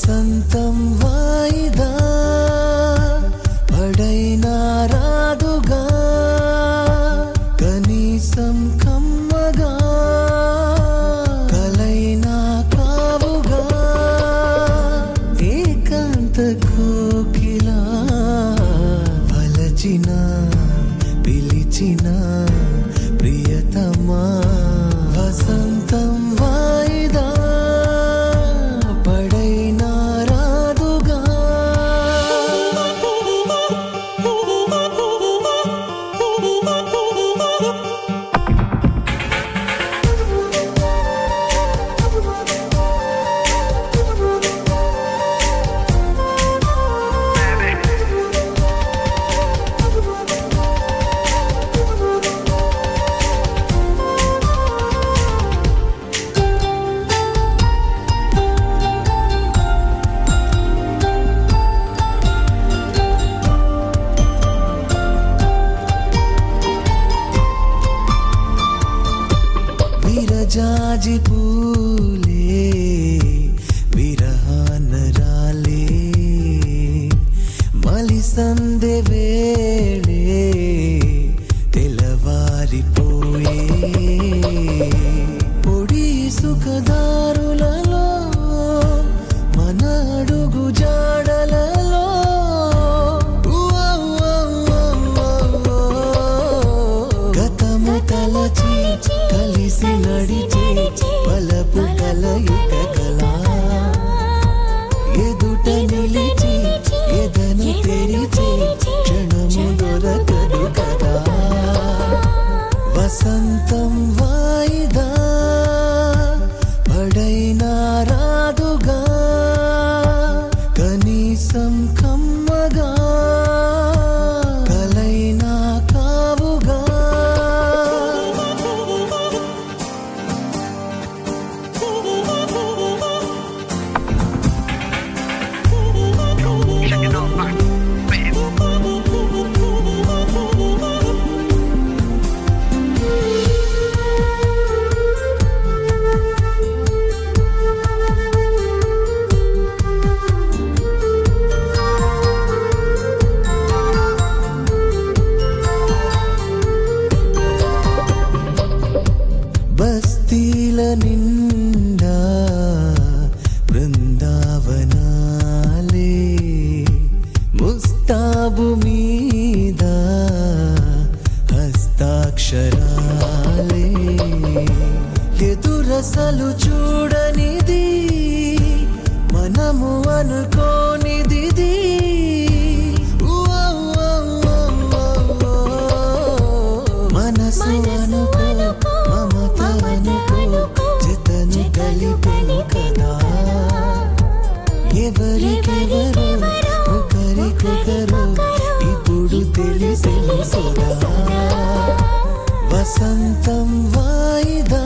వసంతం వాయిదా పడైనా రాదుగా కనీసం కమ్మగా కలైనా కావుగా ఏకాంత కోకిలా వలచిన పిలిచిన ప్రియతమా వసంతం వాయిదా పడైనా రాదుగా విరజాజి పూలే విరహాన రాలే మలి సందె వేళే తెలవారిపోయే పొడి సుఖదారులలో మన అడుగు జాడలలో గతము తలచి కలిసి నడిచే పలపు కలయిక కలా ఎదుట నిలిచి ఎదను తెరిచి క్షణము దొరకదు కదా వసంతం వాయిదా పడైనా రాదుగా కనీసం కమ్మగా కలైనా కావుగా Check it out, man. Bam. బస్తీల నిండా బృందావనాలే ముస్తాబు మీద హస్తాక్షరాలే ఎదురసలు చూడనిది మనము అనుకోనిది మనసు అనుకో మమత అనుకో జతను కలిపెను కదా ఎవరికెవరు ఒకరికొకరు ఇప్పుడు తెలిసెను సదా వసంతం వాయిదా